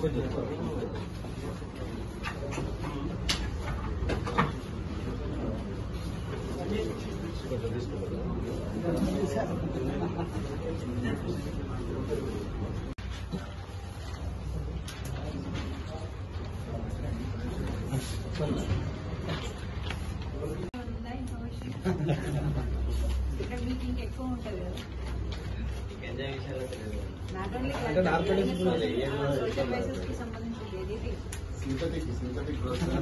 ఉందా ఇన్ఫర్మేషన్ ఇక్కడ మీటింగ్ ఎక్కువ ఉంటుంది కదా నాట్ ఓన్లీ అంటే narcotics కూడా లేదు. ఏం లేదు. సోషల్ వైసెస్ కి సంబంధించి లేదు ఇది సింథటిక్ సింథటిక్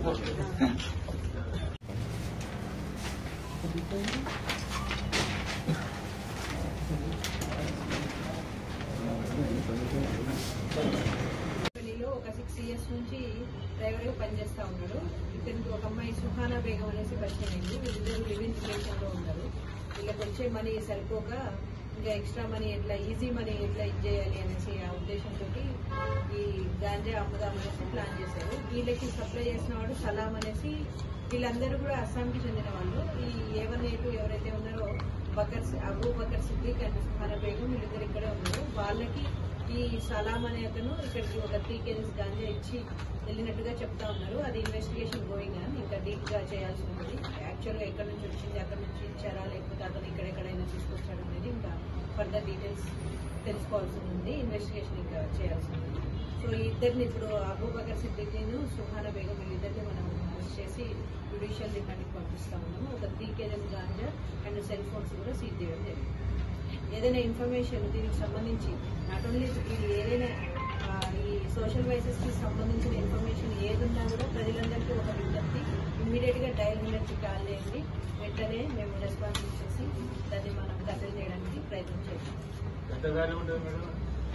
కంపెనీలో ఒక సిక్స్ ఇయర్స్ నుంచి డ్రైవర్ గా పనిచేస్తా ఉన్నాడు ఇతనికి ఒక అమ్మాయి సుహానా బేగం అనేసి పరిచయం అయింది వీళ్ళిద్దరు లివింగ్ రిలేషన్ లో ఉన్నారు వీళ్ళకి వచ్చే మనీ సరిపోక ఇంకా ఎక్స్ట్రా మనీ ఎట్లా ఈజీ మనీ ఎట్లా ఇచ్చేయాలి అనేసి ఆ ఉద్దేశంతో ఈ గాంజా అమ్ముదాం అనేసి ప్లాన్ చేశారు వీళ్ళకి సప్లై చేసిన వాడు సలాం అనేసి వీళ్ళందరూ కూడా అస్సాంకి చెందిన వాళ్ళు ఈ ఏవన్ ఏటు ఎవరైతే ఉన్నారో బకర్ అబూ బకర్ సిద్దిక్ అండ్ సుహానా బేగం వీళ్ళిద్దరు ఇక్కడే ఉన్నారు వాళ్ళకి ఈ సలాం అనే అతను ఇక్కడికి ఒక త్రీ కేజీస్ గాంజా ఇచ్చి వెళ్ళినట్టుగా చెప్తా ఉన్నారు అది ఇన్వెస్టిగేషన్ గోయింగ్ అని ఇంకా డీప్ గా చేయాల్సి ఉంటుంది యాక్చువల్ గా ఎక్కడి నుంచి వచ్చింది అక్కడ నుంచి ఇచ్చారా లేకపోతే అతను ఇక్కడెక్కడైనా తీసుకొచ్చాడు అనేది ఇంకా ఫర్దర్ డీటెయిల్స్ తెలుసుకోవాల్సి ఉంది ఇన్వెస్టిగేషన్ ఇంకా చేయాల్సి ఉంది సో ఈ ఇద్దరిని ఇప్పుడు అబూబకర్ సిద్దిక్ను సుహానా బేగం వీళ్ళిద్దరిని మనం అరెస్ట్ చేసి జ్యుడిషియల్ రిమాండ్కి పంపిస్తా ఉన్నాము ఒక three kgs ganja and cell phones కూడా సీజ్ చేయడం జరిగింది ఏదైనా ఇన్ఫర్మేషన్ దీనికి సంబంధించి నాట్ ఓన్లీ ఇది ఏదైనా ఆ, ఈ సోషల్ వైసెస్ కి సంబంధించిన ఇన్ఫర్మేషన్ ఏదున్నా కూడా ప్రజలందరికీ ఒక విజ్ఞప్తి ఇమ్మీడియట్ గా డయల్ హండ్రెడ్ కి కాల్ చేయండి వెంటనే మేము రెస్పాన్స్ ఇచ్చేసి దాన్ని మనం కట్టడి చేయడానికి ప్రయత్నం చేస్తాం ఎంత వాల్యూ ఉంటుంది మేడం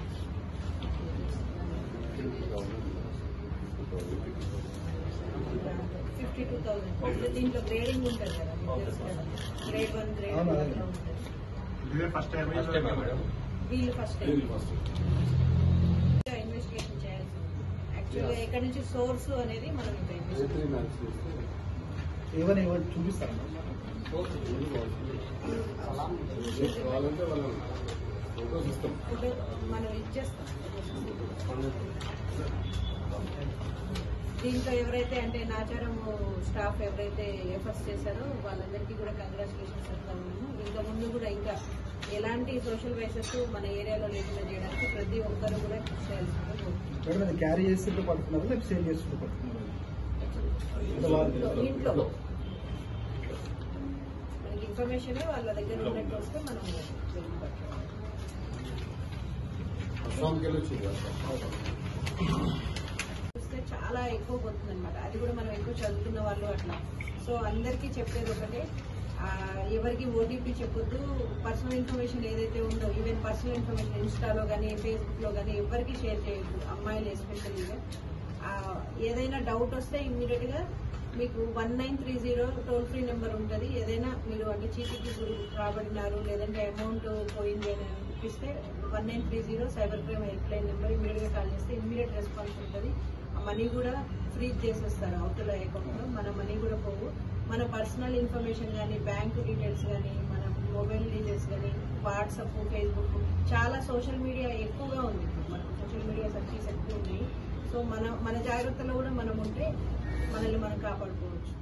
ఫిఫ్టీ టూ థౌసండ్ దీంట్లో గ్రేడింగ్ ఉంటుంది కదా మీకు తెలుసు కదా గ్రేడ్ వన్ గ్రేడ్ అవును, టూ అవును. అట్లా ఉంటుంది ఇదే first time first time madam వీళ్ళు ఫస్ట్ ఇన్వెస్టిగేషన్ చేయాల్సి యాక్చువల్గా ఎక్కడి నుంచి సోర్స్ అనేది మనం ఇంకా ఇన్వెస్టిగేషన్ ఏమని చూపిస్తాను కావాలంటే వాళ్ళ ఫోటోస్ ఇస్తాం ఇప్పుడు మనం ఇచ్చేస్తాం దీంట్లో ఎవరైతే అంటే నాచారం స్టాఫ్ ఎవరైతే ఎఫర్ట్స్ చేశారో వాళ్ళందరికీ కూడా కంగ్రాచులేషన్స్ చెప్తా ఉన్నాము ఇంకా ముందు కూడా ఇంకా ఎలాంటి సోషల్ వైసెస్ మన ఏరియాలో లేకుండా చేయడానికి ప్రతి ఒక్కరు కూడా కృషి చేయాల్సిందిగా కోరుతున్నాను. మేడం అది క్యారీ చేస్తుంటే పడుతున్నారు లేకపోతే సేల్ చేస్తుంటే పడుతున్నారు ఇంట్లో మనకి ఇన్ఫర్మేషన్ వాళ్ళ దగ్గర ఉన్నట్టు వస్తే మనం వెళ్ళిపోతాం. అస్సాంకి వెళ్ళి వచ్చింది చూస్తే చాలా ఎక్కువ పోతుంది అనమాట అది కూడా మనం ఎక్కువ చదువుతున్న వాళ్ళు అట్లా సో అందరికీ చెప్పేది ఒకటే ఆ, ఎవరికి ఓటీపీ చెప్పొద్దు పర్సనల్ ఇన్ఫర్మేషన్ ఏదైతే ఉందో ఈవెన్ పర్సనల్ ఇన్ఫర్మేషన్ ఇన్స్టాలో కానీ ఫేస్బుక్ లో కానీ ఎవరికి షేర్ చేయొద్దు అమ్మాయిలు ఎస్పెషల్గా ఏదైనా డౌట్ వస్తే ఇమ్మీడియట్ గా మీకు one nine three zero toll free number ఉంటుంది ఏదైనా మీరు అంటే చీటీకి గురి రాబడినారు లేదంటే అమౌంట్ పోయింది అని అనిపిస్తే one nine three zero cyber crime help line number immediate గా కాల్ చేస్తే ఇమీడియట్ రెస్పాన్స్ ఉంటుంది ఆ మనీ కూడా ఫ్రీజ్ చేసేస్తారు అవతల అకౌంట్ లో మన మనీ కూడా పోవు మన పర్సనల్ ఇన్ఫర్మేషన్ కానీ బ్యాంక్ డీటెయిల్స్ కానీ మన మొబైల్ డీటెయిల్స్ కానీ వాట్సాప్ ఫేస్బుక్ చాలా సోషల్ మీడియా ఎక్కువగా ఉంది ఇప్పుడు మనకు సోషల్ మీడియా సర్చీస్ ఎక్కువ ఉన్నాయి సో మన మన జాగ్రత్తలో కూడా మనం ఉంటే మనల్ని మనం కాపాడుకోవచ్చు